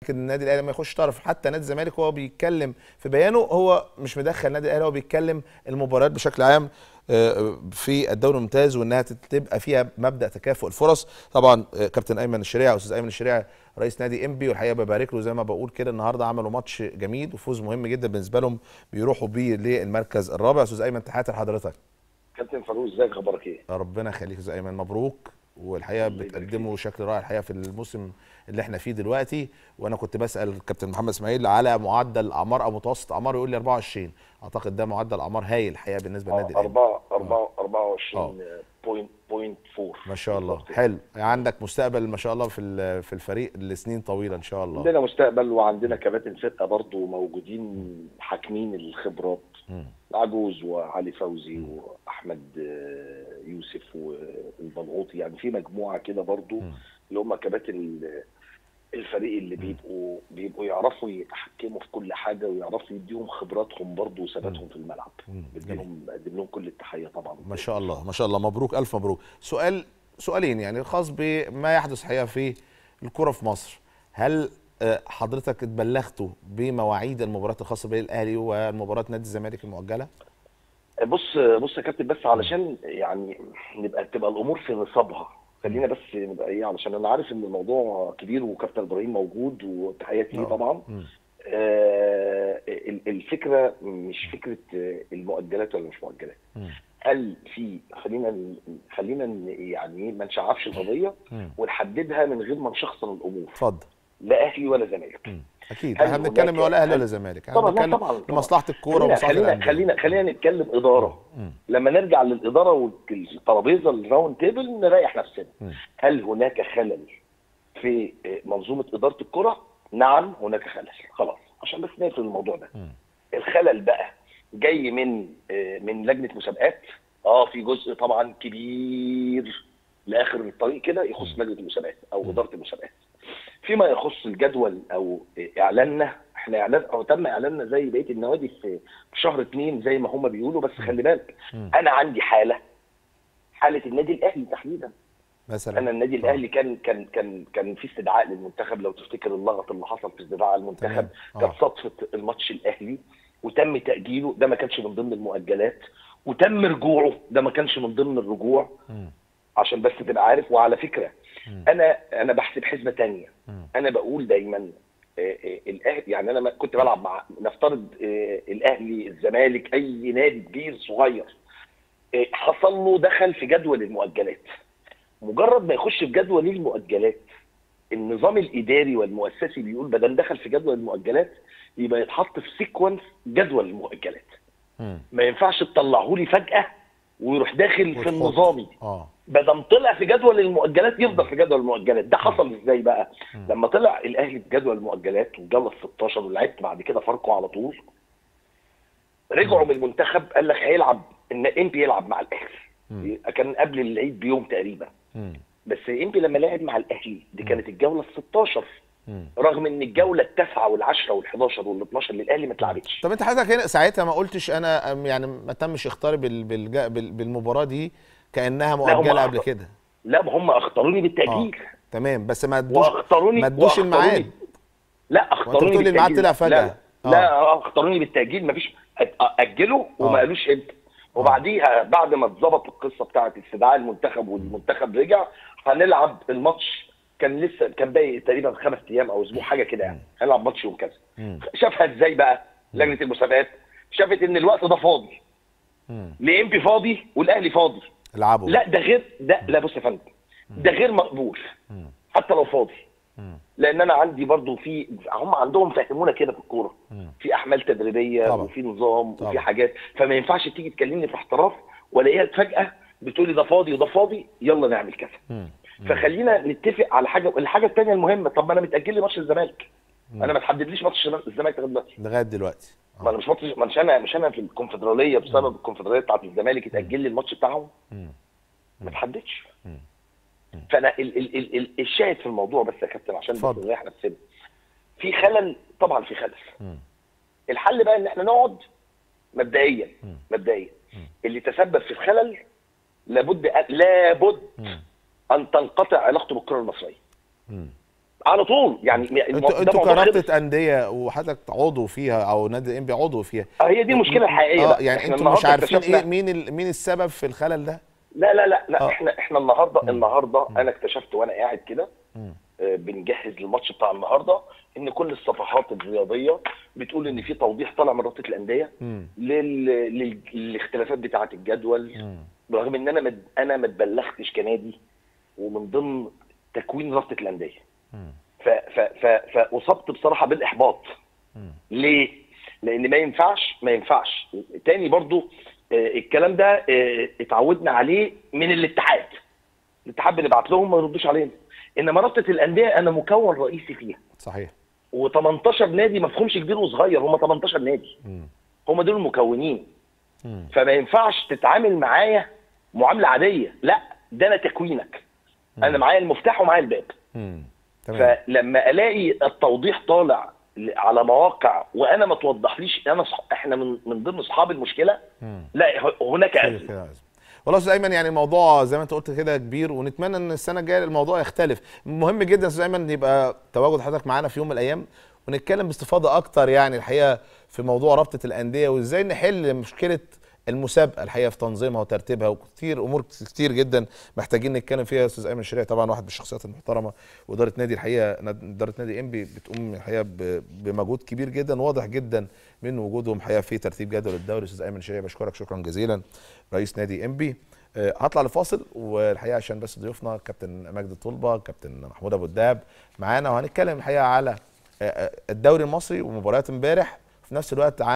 النادي الاهلي ما يخش طرف حتى نادي الزمالك هو بيتكلم في بيانه هو مش مدخل النادي الاهلي هو بيتكلم المباريات بشكل عام آه، في الدوري الممتاز وانها تبقى فيها مبدا تكافؤ الفرص طبعا آه، كابتن ايمن الشريعه استاذ ايمن الشريعه رئيس نادي انبي والحقيقه ببارك له زي ما بقول كده النهارده عملوا ماتش جميل وفوز مهم جدا بالنسبه لهم بيروحوا بيه للمركز الرابع استاذ ايمن تحياتي لحضرتك كابتن فاروق ازيك اخبارك ايه؟ ربنا يخليك استاذ ايمن مبروك والحقيقه بتقدموا شكل رائع الحقيقه في الموسم اللي احنا فيه دلوقتي وانا كنت بسال الكابتن محمد اسماعيل على معدل اعمار او متوسط اعمار يقول لي 24 اعتقد ده معدل اعمار هايل الحقيقه بالنسبه للنادي الاهلي 4 4 24 بوينت بوينت 4 ما شاء الله حلو يعني عندك مستقبل ما شاء الله في في الفريق لسنين طويله ان شاء الله عندنا مستقبل وعندنا كابتن ستة برضو موجودين حاكمين الخبرات عجوز وعلي فوزي واحمد يوسف والبلغوطي يعني في مجموعه كده برضو اللي هم كباتن الفريق اللي بيبقوا بيبقوا يعرفوا يتحكموا في كل حاجه ويعرفوا يديهم خبراتهم برضه وثباتهم في الملعب بديهم بقدم لهم كل التحيه طبعا ما شاء الله ما شاء الله مبروك الف مبروك سؤال سؤالين يعني خاص بما يحدث حقيقه في الكره في مصر هل حضرتك اتبلغتوا بمواعيد المباريات الخاصه بالاهلي ومباراه نادي الزمالك المؤجله؟ بص بص يا كابتن بس علشان يعني نبقى تبقى الامور في نصابها خلينا بس نبقى ايه علشان انا عارف ان الموضوع كبير وكابتن ابراهيم موجود وتحياتي ليه طبعا آه الفكره مش فكره المؤجلات ولا مش مؤجلات هل في خلينا خلينا يعني ما نشعبش القضيه ونحددها من غير ما نشخصن الامور اتفضل لا اهلي ولا زمالك اكيد احنا بنتكلم ولا اهلي ولا زمالك طبعا لا طبعا لمصلحه الكوره ومصلحه خلينا خلينا خلينا نتكلم اداره م. لما نرجع للاداره والترابيزه الراوند تيبل نريح نفسنا م. هل هناك خلل في منظومه اداره الكره نعم هناك خلل خلاص عشان بس نقفل الموضوع ده م. الخلل بقى جاي من من لجنه مسابقات اه في جزء طبعا كبير لاخر الطريق كده يخص لجنه المسابقات او اداره المسابقات فيما يخص الجدول او اعلاننا احنا اعلان او تم اعلاننا زي بقيه النوادي في شهر اثنين زي ما هم بيقولوا بس خلي بالك انا عندي حاله حاله النادي الاهلي تحديدا مثلا انا النادي الاهلي كان كان كان كان في استدعاء للمنتخب لو تفتكر اللغط اللي حصل في استدعاء المنتخب كانت صدفه الماتش الاهلي وتم تاجيله ده ما كانش من ضمن المؤجلات وتم رجوعه ده ما كانش من ضمن الرجوع م. عشان بس تبقى عارف وعلى فكره م. انا انا بحسب حسبه ثانيه انا بقول دايما الاهلي يعني انا كنت بلعب مع نفترض الاهلي الزمالك اي نادي كبير صغير حصل له دخل في جدول المؤجلات مجرد ما يخش في جدول المؤجلات النظام الاداري والمؤسسي بيقول بدل دخل في جدول المؤجلات يبقى يتحط في سيكونس جدول المؤجلات ما ينفعش تطلعه لي فجاه ويروح داخل في النظامي اه بدل طلع في جدول المؤجلات يفضل في جدول المؤجلات ده حصل ازاي بقى لما طلع الاهلي في جدول المؤجلات وجاب 16 ولعبت بعد كده فاركو على طول رجعوا من المنتخب قال لك هيلعب ان امبي يلعب مع الاهلي كان قبل العيد بيوم تقريبا بس امبي لما لعب مع الاهلي دي كانت الجوله ال 16 رغم ان الجوله التاسعه والعشره وال11 وال12 للاهلي ما اتلعبتش طب انت حضرتك هنا ساعتها ما قلتش انا يعني ما تمش اختاري بالمباراه دي كانها مؤجله قبل كده لا ما هم اخطروني بالتاجيل آه. تمام بس ما ادوش واخطروني ما ادوش الميعاد لا اخطروني وانت بتقول الميعاد طلع فجاه لا, آه. لا اخطروني بالتاجيل ما فيش اجلوا وما آه. قالوش امتى وبعديها بعد ما اتظبط القصه بتاعه استدعاء المنتخب والمنتخب رجع هنلعب الماتش كان لسه كان باقي تقريبا خمس ايام او اسبوع حاجه كده يعني هنلعب ماتش يوم كذا شافها ازاي بقى لجنه المسابقات شافت ان الوقت ده فاضي لامبي فاضي والاهلي فاضي العبوا لا ده غير ده لا بص يا فندم ده غير مقبول حتى لو فاضي لان انا عندي برضو في هم عندهم فهمونا كده في الكوره في احمال تدريبيه طبعا. وفي نظام طبعا. وفي حاجات فما ينفعش تيجي تكلمني في احتراف والاقيها فجاه بتقولي ده فاضي وده فاضي يلا نعمل كذا فخلينا نتفق على حاجه الحاجه الثانيه المهمه طب ما انا متاجل لي ماتش الزمالك انا ما تحددليش ماتش الزمالك لغايه دلوقتي لغايه دلوقتي ما انا مش ماتش ما مش انا مش انا في الكونفدراليه بسبب الكونفدراليه بتاعت الزمالك اتاجل لي الماتش بتاعهم ما تحددش فانا ال ال ال ال الشاهد في الموضوع بس يا كابتن عشان اتفضل. بس نريح نفسنا في خلل طبعا في خلل الحل بقى ان احنا نقعد مبدئيا مبدئيا اللي تسبب في الخلل لابد أن- لابد ان تنقطع علاقته بالكره المصريه على طول يعني المو- انتوا ده انتوا موضوع خلص. كرابطه انديه وحضرتك عضو فيها او نادي انبي عضو فيها آه، هي دي المشكله الحقيقيه اه بقى. يعني إحنا انتوا مش النهاردة عارفين اكتشفنا- ايه مين ال... مين السبب في الخلل ده لا لا لا لا آه. احنا احنا النهارده النهارده انا اكتشفت وانا قاعد كده آه، بنجهز للماتش بتاع النهارده ان كل الصفحات الرياضيه بتقول ان في توضيح طالع من رابطه الانديه مم. لل... لل... للاختلافات بتاعه الجدول رغم ان انا مد... انا ما اتبلغتش كنادي ومن ضمن تكوين رابطه الانديه ف... ف... ف... فاصبت بصراحه بالاحباط ليه؟ لان ما ينفعش ما ينفعش تاني برضو آه، الكلام ده آه، اتعودنا عليه من الاتحاد الاتحاد بنبعت لهم ما يردوش علينا انما رابطه الانديه انا مكون رئيسي فيها صحيح و18 نادي ما فيهمش كبير وصغير هم 18 نادي هم دول المكونين فما ينفعش تتعامل معايا معامله عاديه لا ده انا تكوينك انا معايا المفتاح ومعايا الباب مم. تمام فلما الاقي التوضيح طالع ل- على مواقع وانا ما توضحليش انا صح احنا من من ضمن اصحاب المشكله لا ه- هناك كده ازمه كده لازم. والله يا استاذ ايمن يعني الموضوع زي ما انت قلت كده كبير ونتمنى ان السنه الجايه الموضوع يختلف مهم جدا يا استاذ ايمن يبقى تواجد حضرتك معانا في يوم من الايام ونتكلم باستفاضه اكتر يعني الحقيقه في موضوع رابطه الانديه وازاي نحل مشكله المسابقه الحقيقه في تنظيمها وترتيبها وكتير امور كتير جدا محتاجين نتكلم فيها يا استاذ ايمن الشريعي طبعا واحد من الشخصيات المحترمه واداره نادي الحقيقه ناد- اداره نادي انبي بتقوم الحقيقه ب- بمجهود كبير جدا واضح جدا من وجودهم الحقيقه في ترتيب جدول الدوري استاذ ايمن الشريعي بشكرك شكرا جزيلا رئيس نادي انبي آه، هطلع لفاصل والحقيقه عشان بس ضيوفنا كابتن مجدي طلبه كابتن محمود ابو الدهب معانا وهنتكلم الحقيقه على آه، آه، الدوري المصري ومباريات امبارح في نفس الوقت